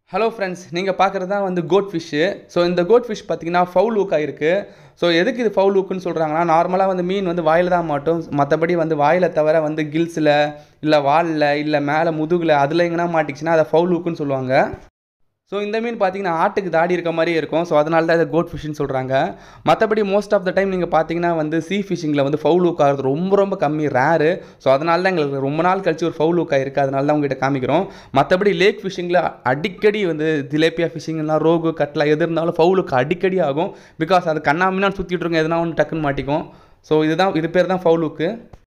hello friends நீங்கள் பார்க்குறது தான் வந்து கோட் ஃபிஷ்ஷு ஸோ இந்த கோட் ஃபிஷ் பார்த்தீங்கன்னா ஃபவுல் ஹூக் ஆகிருக்கு ஸோ எதுக்கு இது ஃபவுல் ஹூக்குன்னு சொல்கிறாங்கன்னா நார்மலாக வந்து மீன் வந்து வாயில் தான் மாட்டும் மற்றபடி வந்து வாயில் தவிர வந்து கில்ஸில் இல்லை வாலில் இல்லை மேலே முதுகில் அதில் எங்கன்னா மாட்டிக்கிச்சுன்னா அதை ஃபவுல் ஹூக்குன்னு சொல்லுவாங்க ஸோ இந்த மீன் பார்த்தீங்கன்னா ஆட்டுக்கு தாடி இருக்க மாதிரியே இருக்கும் ஸோ அதனால தான் இதை கோட் ஃபிஷ்னு சொல்கிறாங்க மற்றபடி மோஸ்ட் ஆஃப் த டைம் நீங்கள் பார்த்தீங்கன்னா வந்து சீ ஃபிஷிங்கில் வந்து ஃபவுல் ஹூக் ஆகிறது ரொம்ப ரொம்ப கம்மி ரேரு ஸோ அதனால தான் எங்களுக்கு ரொம்ப நாள் கழிச்சு ஒரு ஃபவுல் ஹூக் ஆயிருக்கு அதனால தான் உங்ககிட்ட காமிக்கிறோம் மற்றபடி லேக் ஃபிஷிங்கில் அடிக்கடி வந்து திலேப்பியா ஃபிஷிங்லாம் ரோகு கட்லா எது இருந்தாலும் ஃபவுல் ஹூக் அடிக்கடி ஆகும் பிகாஸ் அது கண்ணாமினான்னு சுற்றிட்டு இருக்கோம் எதனா ஒன்று டக்குன்னு மாட்டிக்கும் ஸோ இதுதான் இது பேர் தான் ஃபவுல் ஹூக்கு